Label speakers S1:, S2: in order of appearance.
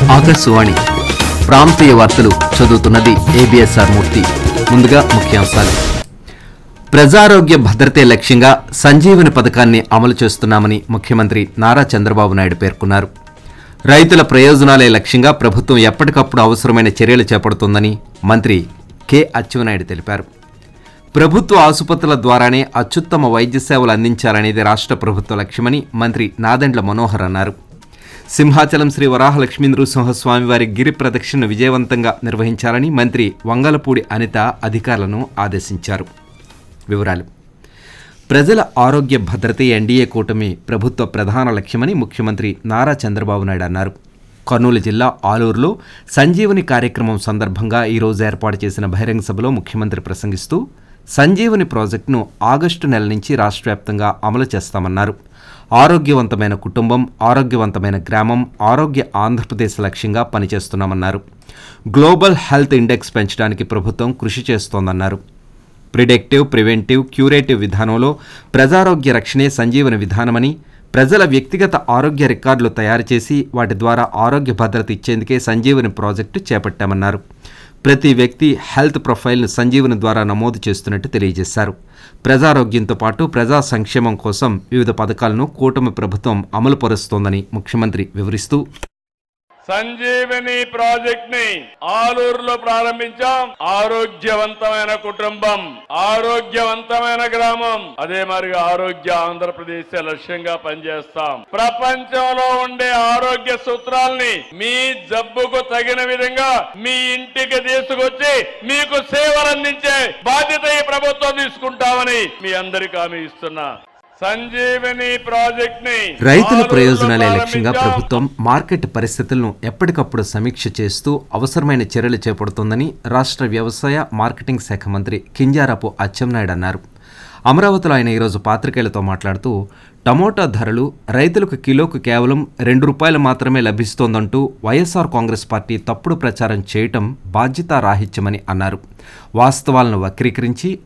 S1: ఆకాశవాణి ప్రాంతీయ వార్తలు చదువుతున్నది ఏబిఎస్ఆర్ మూర్తి ముందుగా ముఖ్యాంశాలు ప్రజారోగ్య భద్రతే లక్ష్యంగా సంజీవని పథకాన్ని అమలు చేస్తున్నామని ముఖ్యమంత్రి నారా చంద్రబాబు నాయుడు పేర్కొన్నారు రైతుల ప్రయోజనాలే లక్ష్యంగా ప్రభుత్వం ఎప్పటికప్పుడు అవసరమైన చర్యలు చేపడుతోందని మంత్రి కె అచ్చెన్నాయుడు తెలిపారు ప్రభుత్వ ఆసుపత్రుల ద్వారానే అత్యుత్తమ వైద్య సేవలు అందించాలనేది రాష్ట్ర ప్రభుత్వ లక్ష్యమని మంత్రి నాదెండ్ల మనోహర్ అన్నారు సింహాచలం శ్రీ వరాహ లక్ష్మీ నృసింహస్వామి వారి గిరి ప్రదక్షిణను విజయవంతంగా నిర్వహించాలని మంత్రి వంగలపూడి అనిత అధికారులను ఆదేశించారు వివరాలు ప్రజల ఆరోగ్య భద్రతే ఎన్డీఏ కూటమి ప్రభుత్వ ప్రధాన లక్ష్యమని ముఖ్యమంత్రి నారా చంద్రబాబు నాయుడు అన్నారు కర్నూలు జిల్లా ఆలూరులో సంజీవని కార్యక్రమం సందర్భంగా ఈరోజు ఏర్పాటు చేసిన బహిరంగ సభలో ముఖ్యమంత్రి ప్రసంగిస్తూ సంజీవని ప్రాజెక్టును ఆగస్టు నెల నుంచి రాష్ట్ర వ్యాప్తంగా అమలు చేస్తామన్నారు ఆరోగ్యవంతమైన కుటుంబం ఆరోగ్యవంతమైన గ్రామం ఆరోగ్య ఆంధ్రప్రదేశ్ లక్ష్యంగా పనిచేస్తున్నామన్నారు గ్లోబల్ హెల్త్ ఇండెక్స్ పెంచడానికి ప్రభుత్వం కృషి చేస్తోందన్నారు ప్రిడెక్టివ్ ప్రివెంటివ్ క్యూరేటివ్ విధానంలో ప్రజారోగ్య రక్షణే సంజీవన విధానమని ప్రజల వ్యక్తిగత ఆరోగ్య రికార్డులు తయారు చేసి వాటి ద్వారా ఆరోగ్య భద్రత ఇచ్చేందుకే సంజీవని ప్రాజెక్టు చేపట్టామన్నారు ప్రతి వ్యక్తి హెల్త్ ప్రొఫైల్ను సంజీవని ద్వారా నమోదు చేస్తున్నట్టు తెలియజేశారు ప్రజారోగ్యంతో పాటు ప్రజా సంక్షేమం కోసం వివిధ పథకాలను కూటమి ప్రభుత్వం అమలు పరుస్తోందని ముఖ్యమంత్రి వివరిస్తూ
S2: సంజీవని ప్రాజెక్ట్ ని ఆలూరులో ప్రారంభించాం ఆరోగ్యవంతమైన కుటుంబం ఆరోగ్యవంతమైన గ్రామం అదే మరి ఆరోగ్య ఆంధ్రప్రదేశ్ లక్ష్యంగా పనిచేస్తాం ప్రపంచంలో ఉండే ఆరోగ్య సూత్రాల్ని మీ జబ్బుకు తగిన విధంగా మీ ఇంటికి తీసుకొచ్చి మీకు సేవలు అందించే బాధ్యత ఈ ప్రభుత్వం తీసుకుంటామని మీ అందరికీ హామీ ఇస్తున్నా సంజీవని ప్రాజెక్ట్ ని
S1: రైతుల
S2: ఆలూరులో
S1: ప్రయోజనాలే లక్ష్యంగా
S2: ప్రారంభించాం.
S1: ప్రభుత్వం మార్కెట్ పరిస్థితులను ఎప్పటికప్పుడు సమీక్ష చేస్తూ అవసరమైన చర్యలు చేపడుతోందని రాష్ట్ర వ్యవసాయ మార్కెటింగ్ శాఖ మంత్రి కింజారపు అచ్చెన్నాయుడు అన్నారు అమరావతిలో ఆయన ఈరోజు పాత్రికేయులతో మాట్లాడుతూ టమోటా ధరలు రైతులకు కిలోకు కేవలం రెండు రూపాయలు మాత్రమే లభిస్తోందంటూ వైఎస్ఆర్ కాంగ్రెస్ పార్టీ తప్పుడు ప్రచారం చేయటం బాధ్యతారాహిత్యమని అన్నారు వాస్తవాలను వక్రీకరించి